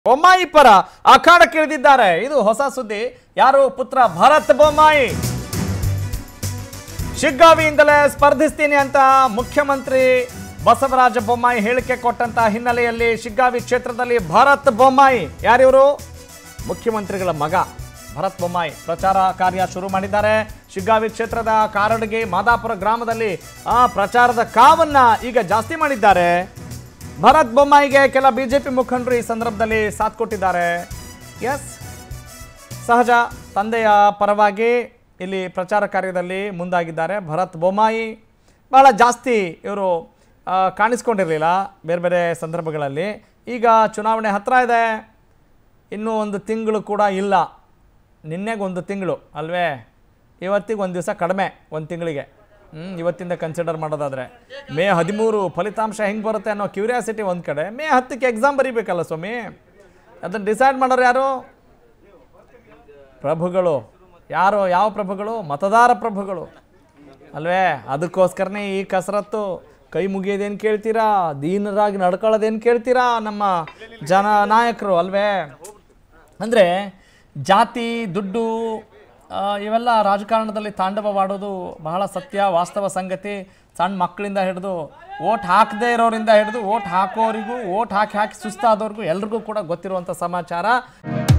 ಬೊಮ್ಮಾಯಿ ಪರ ಅಖಾಡಕ್ಕಿಳಿದಿದ್ದಾರೆ ಇದು ಹೊಸ ಸುದ್ದಿ ಯಾರು ಪುತ್ರ ಭರತ್ ಬೊಮ್ಮಾಯಿ ಶಿಗ್ಗಾವಿಯಿಂದಲೇ ಸ್ಪರ್ಧಿಸ್ತೀನಿ ಅಂತ ಮುಖ್ಯಮಂತ್ರಿ ಬಸವರಾಜ ಬೊಮ್ಮಾಯಿ ಹೇಳಿಕೆ ಕೊಟ್ಟಂತ ಹಿನ್ನೆಲೆಯಲ್ಲಿ ಶಿಗ್ಗಾವಿ ಕ್ಷೇತ್ರದಲ್ಲಿ ಭರತ್ ಬೊಮ್ಮಾಯಿ ಯಾರಿವರು ಮುಖ್ಯಮಂತ್ರಿಗಳ ಮಗ ಭರತ್ ಬೊಮ್ಮಾಯಿ ಪ್ರಚಾರ ಕಾರ್ಯ ಶುರು ಮಾಡಿದ್ದಾರೆ ಶಿಗ್ಗಾವಿ ಕ್ಷೇತ್ರದ ಕಾರಡಗಿ ಮಾದಾಪುರ ಗ್ರಾಮದಲ್ಲಿ ಆ ಪ್ರಚಾರದ ಕಾವನ್ನ ಈಗ ಜಾಸ್ತಿ ಮಾಡಿದ್ದಾರೆ ಭರತ್ ಬೊಮ್ಮಾಯಿಗೆ ಕೆಲ ಬಿಜೆಪಿ ಮುಖಂಡರು ಈ ಸಂದರ್ಭದಲ್ಲಿ ಸಾಥ್ ಕೊಟ್ಟಿದ್ದಾರೆ ಎಸ್ ಸಹಜ ತಂದೆಯ ಪರವಾಗಿ ಇಲ್ಲಿ ಪ್ರಚಾರ ಕಾರ್ಯದಲ್ಲಿ ಮುಂದಾಗಿದ್ದಾರೆ ಭರತ್ ಬೊಮ್ಮಾಯಿ ಬಹಳ ಜಾಸ್ತಿ ಇವರು ಆ, ಕಾಣಿಸ್ಕೊಂಡಿರಲಿಲ್ಲ ಬೇರೆ ಬೇರೆ ಸಂದರ್ಭಗಳಲ್ಲಿ ಈಗ ಚುನಾವಣೆ ಹತ್ತಿರ ಇದೆ ಇನ್ನೂ ಒಂದು ತಿಂಗಳು ಕೂಡ ಇಲ್ಲ ನಿನ್ನೆಗೆ ಒಂದು ತಿಂಗಳು ಅಲ್ವೇ ಇವತ್ತಿಗೆ ಒಂದು ದಿವಸ ಕಡಿಮೆ ಒಂದು ತಿಂಗಳಿಗೆ ಹ್ಞೂ ಇವತ್ತಿಂದ ಕನ್ಸಿಡರ್ ಮಾಡೋದಾದರೆ ಮೇ ಹದಿಮೂರು ಫಲಿತಾಂಶ ಹೆಂಗೆ ಬರುತ್ತೆ ಅನ್ನೋ ಕ್ಯೂರಿಯಾಸಿಟಿ ಒಂದು ಕಡೆ ಮೇ ಹತ್ತಕ್ಕೆ ಎಕ್ಸಾಮ್ ಬರೀಬೇಕಲ್ಲ ಸ್ವಾಮಿ ಅದನ್ನು ಡಿಸೈಡ್ ಮಾಡೋರು ಯಾರು ಪ್ರಭುಗಳು ಯಾರು ಯಾವ ಪ್ರಭುಗಳು ಮತದಾರ ಪ್ರಭುಗಳು ಅಲ್ವೇ ಅದಕ್ಕೋಸ್ಕರನೇ ಈ ಕಸರತ್ತು ಕೈ ಮುಗಿಯೋದೇನು ಕೇಳ್ತೀರಾ ದೀನರಾಗಿ ನಡ್ಕೊಳ್ಳೋದೇನು ಕೇಳ್ತೀರಾ ನಮ್ಮ ಜನ ನಾಯಕರು ಅಲ್ವೇ ಅಂದರೆ ಜಾತಿ ದುಡ್ಡು ಆ, ಇವೆಲ್ಲ ರಾಜಕಾರಣದಲ್ಲಿ ತಾಂಡವವಾಡೋದು ಬಹಳ ಸತ್ಯ ವಾಸ್ತವ ಸಂಗತಿ ಸಣ್ಣ ಮಕ್ಕಳಿಂದ ಹಿಡಿದು ಓಟ್ ಹಾಕದೇ ಇರೋರಿಂದ ಹಿಡಿದು ಓಟ್ ಹಾಕೋರಿಗೂ ಓಟ್ ಹಾಕಿ ಹಾಕಿ ಸುಸ್ತಾದವ್ರಿಗೂ ಎಲ್ರಿಗೂ ಕೂಡ ಗೊತ್ತಿರುವಂಥ ಸಮಾಚಾರ